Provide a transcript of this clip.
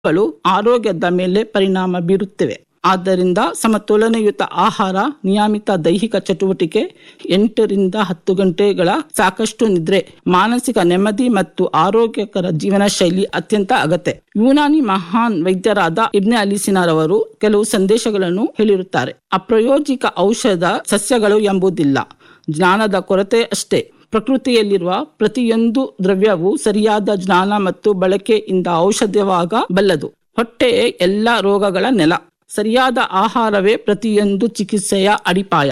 ಗಳು ಆರೋಗ್ಯದ ಮೇಲೆ ಪರಿಣಾಮ ಬೀರುತ್ತಿವೆ ಆದ್ದರಿಂದ ಸಮತೋಲನಯುತ ಆಹಾರ ನಿಯಮಿತ ದೈಹಿಕ ಚಟುವಟಿಕೆ ಎಂಟರಿಂದ ಹತ್ತು ಗಂಟೆಗಳ ಸಾಕಷ್ಟು ನಿದ್ರೆ ಮಾನಸಿಕ ನೆಮ್ಮದಿ ಮತ್ತು ಆರೋಗ್ಯಕರ ಜೀವನ ಶೈಲಿ ಅತ್ಯಂತ ಅಗತ್ಯ ಯುನಾನಿ ಮಹಾನ್ ವೈದ್ಯರಾದ ಇಬ್ನೆ ಅಲಿಸಿನಾರವರು ಕೆಲವು ಸಂದೇಶಗಳನ್ನು ಹೇಳಿರುತ್ತಾರೆ ಅಪ್ರಯೋಜಿಕ ಔಷಧ ಸಸ್ಯಗಳು ಎಂಬುದಿಲ್ಲ ಜ್ಞಾನದ ಕೊರತೆ ಅಷ್ಟೇ ಪ್ರಕೃತಿಯಲ್ಲಿರುವ ಪ್ರತಿಯೊಂದು ದ್ರವ್ಯವು ಸರಿಯಾದ ಜ್ಞಾನ ಮತ್ತು ಬಳಕೆಯಿಂದ ಔಷಧವಾಗಬಲ್ಲದು ಹೊಟ್ಟೆ ಎಲ್ಲ ರೋಗಗಳ ನೆಲ ಸರಿಯಾದ ಆಹಾರವೇ ಪ್ರತಿಯೊಂದು ಚಿಕಿತ್ಸೆಯ ಅಡಿಪಾಯ